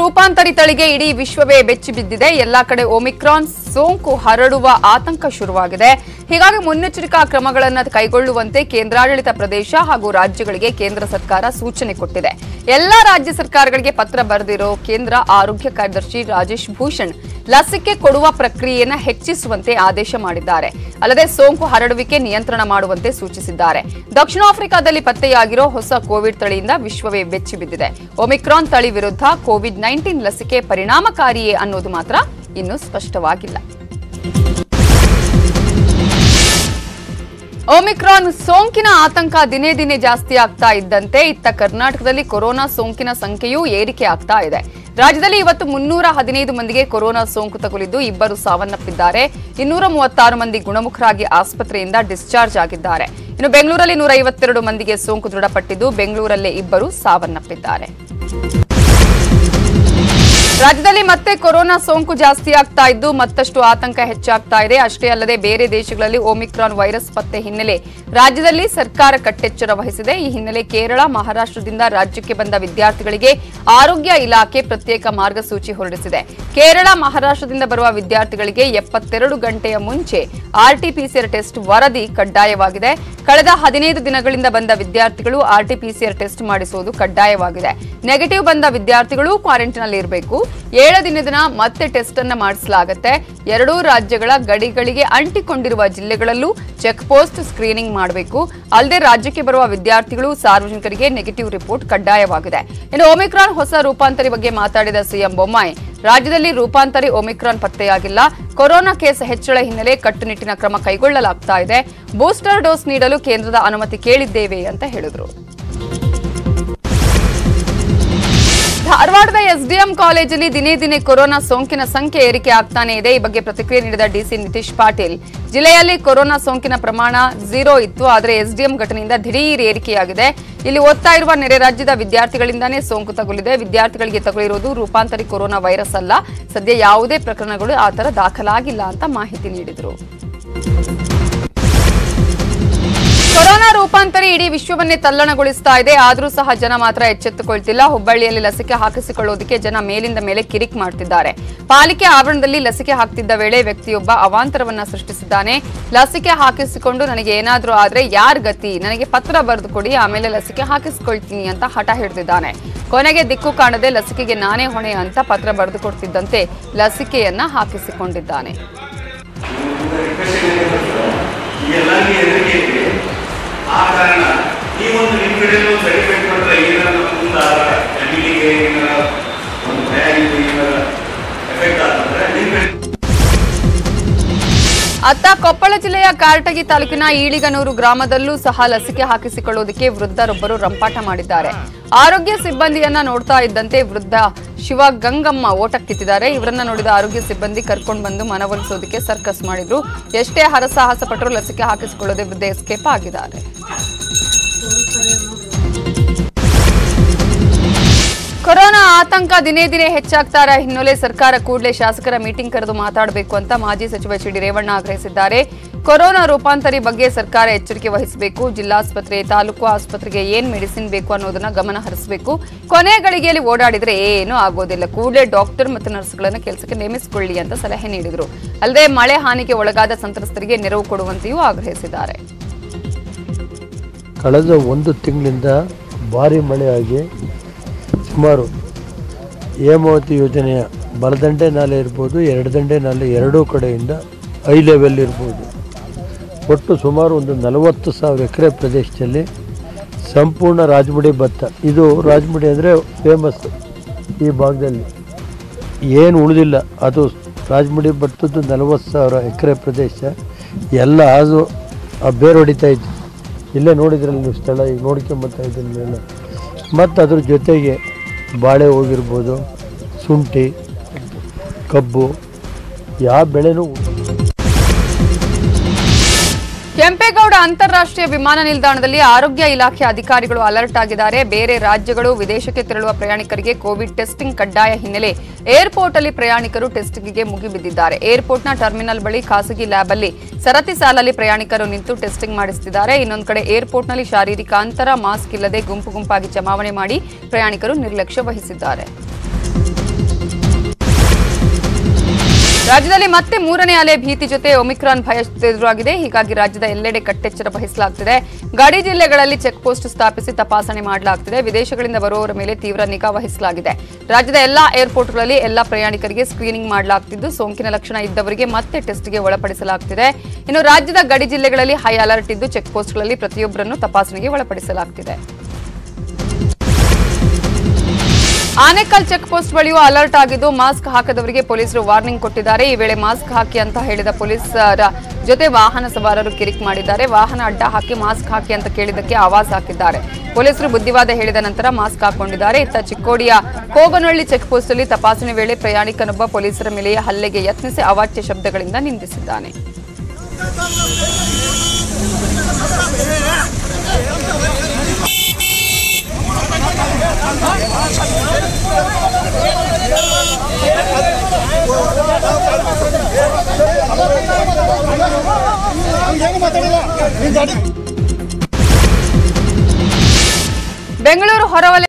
ರೂಪಾಂತರಿ ತಳಿಗೆ ಇಡೀ ವಿಶ್ವವೇ ಬೆಚ್ಚಿ ಬಿದ್ದಿದೆ ಎಲ್ಲಾ ಕಡೆ ಒಮಿಕ್ರಾನ್ ಸೋಂಕು ಹರಡುವ ಆತಂಕ ಶುರುವಾಗಿದೆ ಹೀಗಾಗಿ ಮುನ್ನೆಚ್ಚರಿಕಾ ಕ್ರಮಗಳನ್ನು ಕೈಗೊಳ್ಳುವಂತೆ ಕೇಂದ್ರಾಡಳಿತ ಪ್ರದೇಶ ಹಾಗೂ ರಾಜ್ಯಗಳಿಗೆ ಕೇಂದ್ರ ಸರ್ಕಾರ ಸೂಚನೆ ಕೊಟ್ಟಿದೆ ಎಲ್ಲಾ ರಾಜ್ಯ ಸರ್ಕಾರಗಳಿಗೆ ಪತ್ರ ಬರೆದಿರೋ ಕೇಂದ್ರ ಆರೋಗ್ಯ ಕಾರ್ಯದರ್ಶಿ ರಾಜೇಶ್ ಭೂಷಣ್ ಲಸಿಕೆ ಕೊಡುವ ಪ್ರಕ್ರಿಯೆಯನ್ನು ಹೆಚ್ಚಿಸುವಂತೆ ಆದೇಶ ಮಾಡಿದ್ದಾರೆ ಅಲ್ಲದೆ ಸೋಂಕು ಹರಡುವಿಕೆ ನಿಯಂತ್ರಣ ಮಾಡುವಂತೆ ಸೂಚಿಸಿದ್ದಾರೆ ದಕ್ಷಿಣ ಆಫ್ರಿಕಾದಲ್ಲಿ ಪತ್ತೆಯಾಗಿರೋ ಹೊಸ ಕೋವಿಡ್ ತಳಿಯಿಂದ ವಿಶ್ವವೇ ಬೆಚ್ಚಿ ಬಿದ್ದಿದೆ ಒಮಿಕ್ರಾನ್ ತಳಿ ವಿರುದ್ಧ ಕೋವಿಡ್ ನೈನ್ಟೀನ್ ಲಸಿಕೆ ಪರಿಣಾಮಕಾರಿಯೇ ಅನ್ನೋದು ಮಾತ್ರ ಇನ್ನೂ ಸ್ಪಷ್ಟವಾಗಿಲ್ಲ ಒಮಿಕ್ರಾನ್ ಸೋಂಕಿನ ಆತಂಕ ದಿನೇ ದಿನೇ ಜಾಸ್ತಿ ಆಗ್ತಾ ಇದ್ದಂತೆ ಇತ್ತ ಕರ್ನಾಟಕದಲ್ಲಿ ಕೊರೋನಾ ಸೋಂಕಿನ ಸಂಖ್ಯೆಯೂ ಏರಿಕೆ ಆಗ್ತಾ ಇದೆ ರಾಜ್ಯದಲ್ಲಿ ಇವತ್ತು ಮುನ್ನೂರ ಹದಿನೈದು ಮಂದಿಗೆ ಕೊರೋನಾ ಸೋಂಕು ತಗುಲಿದ್ದು ಇಬ್ಬರು ಸಾವನ್ನಪ್ಪಿದ್ದಾರೆ ಇನ್ನೂರ ಮೂವತ್ತಾರು ಮಂದಿ ಗುಣಮುಖರಾಗಿ ಆಸ್ಪತ್ರೆಯಿಂದ ಡಿಸ್ಚಾರ್ಜ್ ಆಗಿದ್ದಾರೆ ಇನ್ನು ಬೆಂಗಳೂರಲ್ಲಿ ನೂರ ಐವತ್ತೆರಡು ಮಂದಿಗೆ ಸೋಂಕು ದೃಢಪಟ್ಟಿದ್ದು ಬೆಂಗಳೂರಲ್ಲೇ ಇಬ್ಬರು ಸಾವನ್ನಪ್ಪಿದ್ದಾರೆ ರಾಜ್ಯದಲ್ಲಿ ಮತ್ತೆ ಕೊರೋನಾ ಸೋಂಕು ಜಾಸ್ತಿ ಆಗ್ತಾ ಇದ್ದು ಮತ್ತಷ್ಟು ಆತಂಕ ಹೆಚ್ಚಾಗ್ತಾ ಇದೆ ಅಷ್ಟೇ ಅಲ್ಲದೆ ಬೇರೆ ದೇಶಗಳಲ್ಲಿ ಒಮಿಕ್ರಾನ್ ವೈರಸ್ ಪತ್ತೆ ಹಿನ್ನೆಲೆ ರಾಜ್ಯದಲ್ಲಿ ಸರ್ಕಾರ ಕಟ್ಟೆಚ್ಚರ ವಹಿಸಿದೆ ಈ ಹಿನ್ನೆಲೆ ಕೇರಳ ಮಹಾರಾಷ್ಟ್ರದಿಂದ ರಾಜ್ಯಕ್ಕೆ ಬಂದ ವಿದ್ಯಾರ್ಥಿಗಳಿಗೆ ಆರೋಗ್ಯ ಇಲಾಖೆ ಪ್ರತ್ಯೇಕ ಮಾರ್ಗಸೂಚಿ ಹೊರಡಿಸಿದೆ ಕೇರಳ ಮಹಾರಾಷ್ಟ್ರದಿಂದ ಬರುವ ವಿದ್ಯಾರ್ಥಿಗಳಿಗೆ ಎಪ್ಪತ್ತೆರಡು ಗಂಟೆಯ ಮುಂಚೆ ಆರ್ಟಿಪಿಸಿಆರ್ ಟೆಸ್ಟ್ ವರದಿ ಕಡ್ಡಾಯವಾಗಿದೆ ಕಳೆದ ಹದಿನೈದು ದಿನಗಳಿಂದ ಬಂದ ವಿದ್ಯಾರ್ಥಿಗಳು ಆರ್ಟಿಪಿಸಿಆರ್ ಟೆಸ್ಟ್ ಮಾಡಿಸುವುದು ಕಡ್ಡಾಯವಾಗಿದೆ ನೆಗೆಟಿವ್ ಬಂದ ವಿದ್ಯಾರ್ಥಿಗಳು ಕ್ವಾರಂಟೈನ್ ಇರಬೇಕು ಏಳು ದಿನದ ಮತ್ತೆ ಟೆಸ್ಟ್ ಅನ್ನ ಮಾಡಿಸಲಾಗುತ್ತೆ ಎರಡೂ ರಾಜ್ಯಗಳ ಗಡಿಗಳಿಗೆ ಅಂಟಿಕೊಂಡಿರುವ ಜಿಲ್ಲೆಗಳಲ್ಲೂ ಚೆಕ್ ಪೋಸ್ಟ್ ಸ್ಕ್ರೀನಿಂಗ್ ಮಾಡಬೇಕು ಅಲ್ಲದೆ ರಾಜ್ಯಕ್ಕೆ ಬರುವ ವಿದ್ಯಾರ್ಥಿಗಳು ಸಾರ್ವಜನಿಕರಿಗೆ ನೆಗೆಟಿವ್ ರಿಪೋರ್ಟ್ ಕಡ್ಡಾಯವಾಗಿದೆ ಇನ್ನು ಒಮಿಕ್ರಾನ್ ಹೊಸ ರೂಪಾಂತರಿ ಬಗ್ಗೆ ಮಾತಾಡಿದ ಸಿಎಂ ಬೊಮ್ಮಾಯಿ ರಾಜ್ಯದಲ್ಲಿ ರೂಪಾಂತರಿ ಒಮಿಕ್ರಾನ್ ಪತ್ತೆಯಾಗಿಲ್ಲ ಕೊರೋನಾ ಕೇಸ್ ಹೆಚ್ಚಳ ಹಿನ್ನೆಲೆ ಕಟ್ಟುನಿಟ್ಟಿನ ಕ್ರಮ ಕೈಗೊಳ್ಳಲಾಗ್ತಾ ಇದೆ ಬೂಸ್ಟರ್ ಡೋಸ್ ನೀಡಲು ಕೇಂದ್ರದ ಅನುಮತಿ ಕೇಳಿದ್ದೇವೆ ಅಂತ ಹೇಳಿದರು ಧಾರವಾಡದ ಎಸ್ಡಿಎಂ ಕಾಲೇಜಲ್ಲಿ ದಿನೇ ದಿನೇ ಕೊರೋನಾ ಸೋಂಕಿನ ಸಂಖ್ಯೆ ಏರಿಕೆ ಆಗ್ತಾನೆ ಇದೆ ಈ ಬಗ್ಗೆ ಪ್ರತಿಕ್ರಿಯೆ ನೀಡಿದ ಡಿಸಿ ನಿತೀಶ್ ಪಾಟೀಲ್ ಜಿಲ್ಲೆಯಲ್ಲಿ ಕೊರೋನಾ ಸೋಂಕಿನ ಪ್ರಮಾಣ ಝೀರೋ ಇತ್ತು ಆದರೆ ಎಸ್ಡಿಎಂ ಘಟನೆಯಿಂದ ದಿಢೀರ್ ಏರಿಕೆಯಾಗಿದೆ ಇಲ್ಲಿ ಓದ್ತಾ ಇರುವ ನೆರೆ ರಾಜ್ಯದ ವಿದ್ಯಾರ್ಥಿಗಳಿಂದಾನೇ ಸೋಂಕು ತಗುಲಿದೆ ವಿದ್ಯಾರ್ಥಿಗಳಿಗೆ ತಗುಲಿರುವುದು ರೂಪಾಂತರಿ ಕೊರೋನಾ ವೈರಸ್ ಅಲ್ಲ ಸದ್ಯ ಯಾವುದೇ ಪ್ರಕರಣಗಳು ಆ ಥರ ದಾಖಲಾಗಿಲ್ಲ ಅಂತ ಮಾಹಿತಿ ನೀಡಿದರು ಕೊರೋನಾ ರೂಪಾಂತರಿ ಇಡೀ ವಿಶ್ವವನ್ನೇ ತಲ್ಲಣಗೊಳಿಸ್ತಾ ಇದೆ ಆದರೂ ಸಹ ಜನ ಮಾತ್ರ ಎಚ್ಚೆತ್ತುಕೊಳ್ತಿಲ್ಲ ಹುಬ್ಬಳ್ಳಿಯಲ್ಲಿ ಲಸಿಕೆ ಹಾಕಿಸಿಕೊಳ್ಳೋದಕ್ಕೆ ಜನ ಮೇಲಿಂದ ಮೇಲೆ ಕಿರಿಕ್ ಮಾಡ್ತಿದ್ದಾರೆ ಪಾಲಿಕೆ ಆವರಣದಲ್ಲಿ ಲಸಿಕೆ ಹಾಕ್ತಿದ್ದ ವೇಳೆ ವ್ಯಕ್ತಿಯೊಬ್ಬ ಅವಾಂತರವನ್ನ ಸೃಷ್ಟಿಸಿದ್ದಾನೆ ಲಸಿಕೆ ಹಾಕಿಸಿಕೊಂಡು ನನಗೆ ಏನಾದ್ರೂ ಆದ್ರೆ ಯಾರ್ ಗತಿ ನನಗೆ ಪತ್ರ ಬರೆದು ಕೊಡಿ ಆಮೇಲೆ ಲಸಿಕೆ ಹಾಕಿಸಿಕೊಳ್ತೀನಿ ಅಂತ ಹಠ ಹಿಡಿದಿದ್ದಾನೆ ಕೊನೆಗೆ ದಿಕ್ಕು ಕಾಣದೆ ಲಸಿಕೆಗೆ ನಾನೇ ಹೊಣೆ ಅಂತ ಪತ್ರ ಬರೆದು ಕೊಡ್ತಿದ್ದಂತೆ ಲಸಿಕೆಯನ್ನ ಹಾಕಿಸಿಕೊಂಡಿದ್ದಾನೆ ಎಲ್ಲರಿಗೆ ಹೆದರಿಕೆ ಇದೆ ಆ ಕಾರಣ ಈ ಒಂದು ನಿಮ್ಮ ಕಡೆಯಿಂದ ಒಂದು ಸರ್ಟಿಫಿಕೇಟ್ ಕೊಟ್ಟರೆ ಏನಾರ ಮುಂದಾದ ಫ್ಯಾಮಿಲಿಗೆ ಏನಾರ ಒಂದು ಭಯ ಇದೆ ಏನಾರ ಎಫೆಕ್ಟ್ ಆಗ್ತಂದ್ರೆ ನಿಮ್ಮ ಕಡೆ ಅತ್ತ ಕೊಪ್ಪಳ ಜಿಲ್ಲೆಯ ಕಾರಟಗಿ ತಾಲೂಕಿನ ಈಳಿಗನೂರು ಗ್ರಾಮದಲ್ಲೂ ಸಹ ಲಸಿಕೆ ಹಾಕಿಸಿಕೊಳ್ಳುವುದಕ್ಕೆ ವೃದ್ಧರೊಬ್ಬರು ರಂಪಾಟ ಮಾಡಿದ್ದಾರೆ ಆರೋಗ್ಯ ಸಿಬ್ಬಂದಿಯನ್ನ ನೋಡ್ತಾ ಇದ್ದಂತೆ ವೃದ್ಧ ಶಿವಗಂಗಮ್ಮ ಓಟಕ್ಕಿತ್ತಿದ್ದಾರೆ ಇವರನ್ನ ನೋಡಿದ ಆರೋಗ್ಯ ಸಿಬ್ಬಂದಿ ಕರ್ಕೊಂಡು ಬಂದು ಮನವೊಲಿಸೋದಕ್ಕೆ ಸರ್ಕಸ್ ಮಾಡಿದ್ರು ಎಷ್ಟೇ ಹರಸಾಹಸ ಪಟ್ಟರು ಲಸಿಕೆ ಹಾಕಿಸಿಕೊಳ್ಳದೆ ವೃದ್ಧೆ ಎಸ್ಕೇಪ್ ಆಗಿದ್ದಾರೆ ಕೊರೋನಾ ಆತಂಕ ದಿನೇ ದಿನೇ ಹೆಚ್ಚಾಗ್ತಾ ಇರೋ ಹಿನ್ನೆಲೆ ಸರ್ಕಾರ ಕೂಡಲೇ ಶಾಸಕರ ಮೀಟಿಂಗ್ ಕರೆದು ಮಾತಾಡಬೇಕು ಅಂತ ಮಾಜಿ ಸಚಿವ ಎಚ್ ಡಿ ರೇವಣ್ಣ ಆಗ್ರಹಿಸಿದ್ದಾರೆ ಕೊರೋನಾ ರೂಪಾಂತರಿ ಬಗ್ಗೆ ಸರ್ಕಾರ ಎಚ್ಚರಿಕೆ ವಹಿಸಬೇಕು ಜಿಲ್ಲಾಸ್ಪತ್ರೆ ತಾಲೂಕು ಆಸ್ಪತ್ರೆಗೆ ಏನ್ ಮೆಡಿಸಿನ್ ಬೇಕು ಅನ್ನೋದನ್ನ ಗಮನ ಹರಿಸಬೇಕು ಕೊನೆ ಗಳಿಗೆಯಲ್ಲಿ ಓಡಾಡಿದ್ರೆ ಏನೂ ಆಗೋದಿಲ್ಲ ಕೂಡಲೇ ಡಾಕ್ಟರ್ ಮತ್ತು ನರ್ಸ್ಗಳನ್ನು ಕೆಲಸಕ್ಕೆ ನೇಮಿಸಿಕೊಳ್ಳಿ ಅಂತ ಸಲಹೆ ನೀಡಿದರು ಅಲ್ಲದೆ ಮಳೆ ಹಾನಿಗೆ ಒಳಗಾದ ಸಂತ್ರಸ್ತರಿಗೆ ನೆರವು ಕೊಡುವಂತೆಯೂ ಆಗ್ರಹಿಸಿದ್ದಾರೆ ಕಳೆದ ಒಂದು ತಿಂಗಳಿಂದ ಭಾರಿ ಮಳೆಯಾಗಿ ಸುಮಾರು ಹೇಮಾವತಿ ಯೋಜನೆಯ ಬಲದಂಡೆ ನಾಲೆ ಇರ್ಬೋದು ಎರಡು ದಂಡೆ ನಾಲೆ ಎರಡೂ ಕಡೆಯಿಂದ ಐ ಲೆವೆಲ್ ಇರ್ಬೋದು ಒಟ್ಟು ಸುಮಾರು ಒಂದು ನಲವತ್ತು ಸಾವಿರ ಎಕರೆ ಪ್ರದೇಶದಲ್ಲಿ ಸಂಪೂರ್ಣ ರಾಜಮುಡಿ ಭತ್ತ ಇದು ರಾಜಮುಡಿ ಅಂದರೆ ಫೇಮಸ್ ಈ ಭಾಗದಲ್ಲಿ ಏನು ಉಳಿದಿಲ್ಲ ಅದು ರಾಜಮುಡಿ ಭತ್ತದ್ದು ನಲವತ್ತು ಸಾವಿರ ಎಕರೆ ಪ್ರದೇಶ ಎಲ್ಲ ಅದು ಆ ಬೇರು ಹೊಡಿತಾ ಇತ್ತು ಇಲ್ಲೇ ನೋಡಿದ್ರಲ್ಲ ನೀವು ಸ್ಥಳ ಈಗ ನೋಡ್ಕೊಂಬತ್ತಾ ಇದ್ದಿಲ್ಲ ಮತ್ತು ಅದ್ರ ಜೊತೆಗೆ ಬಾಳೆ ಹೋಗಿರ್ಬೋದು ಶುಂಠಿ ಕಬ್ಬು ಯಾವ ಬೆಳೆನೂ ಕೆಂಪೇಗೌಡ ಅಂತಾರಾಷ್ಟ್ರೀಯ ವಿಮಾನ ನಿಲ್ದಾಣದಲ್ಲಿ ಆರೋಗ್ಯ ಇಲಾಖೆ ಅಧಿಕಾರಿಗಳು ಅಲರ್ಟ್ ಆಗಿದ್ದಾರೆ ಬೇರೆ ರಾಜ್ಯಗಳು ವಿದೇಶಕ್ಕೆ ತೆರಳುವ ಪ್ರಯಾಣಿಕರಿಗೆ ಕೋವಿಡ್ ಟೆಸ್ಟಿಂಗ್ ಕಡ್ಡಾಯ ಹಿನ್ನೆಲೆ ಏರ್ಪೋರ್ಟ್ ಅಲ್ಲಿ ಪ್ರಯಾಣಿಕರು ಟೆಸ್ಟಿಂಗ್ಗೆ ಮುಗಿಬಿದ್ದಿದ್ದಾರೆ ಏರ್ಪೋರ್ಟ್ನ ಟರ್ಮಿನಲ್ ಬಳಿ ಖಾಸಗಿ ಲ್ಯಾಬ್ ಅಲ್ಲಿ ಸರತಿ ಸಾಲಲ್ಲಿ ಪ್ರಯಾಣಿಕರು ನಿಂತು ಟೆಸ್ಟಿಂಗ್ ಮಾಡಿಸುತ್ತಿದ್ದಾರೆ ಇನ್ನೊಂದು ಕಡೆ ಏರ್ಪೋರ್ಟ್ನಲ್ಲಿ ಶಾರೀರಿಕ ಅಂತರ ಮಾಸ್ಕ್ ಇಲ್ಲದೆ ಗುಂಪು ಗುಂಪಾಗಿ ಜಮಾವಣೆ ಮಾಡಿ ಪ್ರಯಾಣಿಕರು ನಿರ್ಲಕ್ಷ್ಯ ವಹಿಸಿದ್ದಾರೆ ರಾಜ್ಯದಲ್ಲಿ ಮತ್ತೆ ಮೂರನೇ ಅಲೆ ಭೀತಿ ಜೊತೆ ಒಮಿಕ್ರಾನ್ ಭಯ ಎದುರಾಗಿದೆ ಹೀಗಾಗಿ ರಾಜ್ಯದ ಎಲ್ಲೆಡೆ ಕಟ್ಟೆಚ್ಚರ ವಹಿಸಲಾಗುತ್ತಿದೆ ಗಡಿ ಜಿಲ್ಲೆಗಳಲ್ಲಿ ಚೆಕ್ ಪೋಸ್ಟ್ ಸ್ಥಾಪಿಸಿ ತಪಾಸಣೆ ಮಾಡಲಾಗುತ್ತಿದೆ ವಿದೇಶಗಳಿಂದ ಬರುವವರ ಮೇಲೆ ತೀವ್ರ ನಿಗಾ ವಹಿಸಲಾಗಿದೆ ರಾಜ್ಯದ ಎಲ್ಲಾ ಏರ್ಪೋರ್ಟ್ಗಳಲ್ಲಿ ಎಲ್ಲಾ ಪ್ರಯಾಣಿಕರಿಗೆ ಸ್ಕ್ರೀನಿಂಗ್ ಮಾಡಲಾಗುತ್ತಿದ್ದು ಸೋಂಕಿನ ಲಕ್ಷಣ ಇದ್ದವರಿಗೆ ಮತ್ತೆ ಟೆಸ್ಟ್ಗೆ ಒಳಪಡಿಸಲಾಗುತ್ತಿದೆ ಇನ್ನು ರಾಜ್ಯದ ಗಡಿ ಜಿಲ್ಲೆಗಳಲ್ಲಿ ಹೈ ಅಲರ್ಟ್ ಇದ್ದು ಚೆಕ್ ಪೋಸ್ಟ್ಗಳಲ್ಲಿ ಪ್ರತಿಯೊಬ್ಬರನ್ನು ತಪಾಸಣೆಗೆ ಒಳಪಡಿಸಲಾಗುತ್ತಿದೆ ಆನೇಕಲ್ ಚೆಕ್ ಪೋಸ್ಟ್ ಬಳಿಯೂ ಅಲರ್ಟ್ ಆಗಿದ್ದು ಮಾಸ್ಕ್ ಹಾಕದವರಿಗೆ ಪೊಲೀಸರು ವಾರ್ನಿಂಗ್ ಕೊಟ್ಟಿದ್ದಾರೆ ಈ ವೇಳೆ ಮಾಸ್ಕ್ ಹಾಕಿ ಅಂತ ಹೇಳಿದ ಪೊಲೀಸರ ಜೊತೆ ವಾಹನ ಸವಾರರು ಕಿರಿಕ್ ಮಾಡಿದ್ದಾರೆ ವಾಹನ ಅಡ್ಡ ಹಾಕಿ ಮಾಸ್ಕ್ ಹಾಕಿ ಅಂತ ಕೇಳಿದ್ದಕ್ಕೆ ಆವಾಜ್ ಹಾಕಿದ್ದಾರೆ ಪೊಲೀಸರು ಬುದ್ಧಿವಾದ ಹೇಳಿದ ನಂತರ ಮಾಸ್ಕ್ ಹಾಕೊಂಡಿದ್ದಾರೆ ಇತ್ತ ಚಿಕ್ಕೋಡಿಯ ಕೋಗನಹಳ್ಳಿ ಚೆಕ್ ಪೋಸ್ಟ್ ಅಲ್ಲಿ ತಪಾಸಣೆ ವೇಳೆ ಪ್ರಯಾಣಿಕನೊಬ್ಬ ಪೊಲೀಸರ ಮೇಲೆಯೇ ಹಲ್ಲೆಗೆ ಯತ್ನಿಸಿ ಅವಾಚ್ಯ ಶಬ್ದಗಳಿಂದ ನಿಂದಿಸಿದ್ದಾನೆ ಬೆಂಗಳೂರು ಹೊರವಲಯ